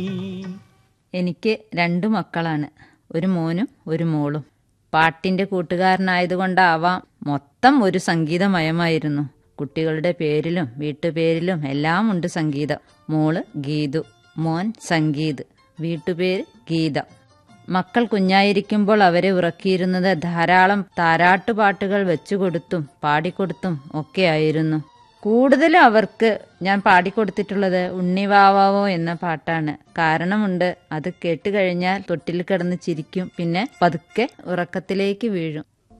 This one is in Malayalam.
എനിക്ക് രണ്ടു മക്കളാണ് ഒരു മോനും ഒരു മോളും പാട്ടിന്റെ കൂട്ടുകാരനായതുകൊണ്ടാവാം മൊത്തം ഒരു സംഗീതമയമായിരുന്നു കുട്ടികളുടെ പേരിലും വീട്ടുപേരിലും എല്ലാം ഉണ്ട് സംഗീതം മോള് ഗീതു മോൻ സംഗീത് വീട്ടുപേര് ഗീത മക്കൾ കുഞ്ഞായിരിക്കുമ്പോൾ അവരെ ഉറക്കിയിരുന്നത് ധാരാളം താരാട്ടുപാട്ടുകൾ വെച്ചുകൊടുത്തും പാടിക്കൊടുത്തും ഒക്കെയായിരുന്നു കൂടുതലും അവർക്ക് ഞാൻ പാടിക്കൊടുത്തിട്ടുള്ളത് ഉണ്ണിവാവാവോ എന്ന പാട്ടാണ് കാരണമുണ്ട് അത് കേട്ടുകഴിഞ്ഞാൽ തൊട്ടിൽ കിടന്ന് ചിരിക്കും പിന്നെ പതുക്കെ ഉറക്കത്തിലേക്ക് വീഴും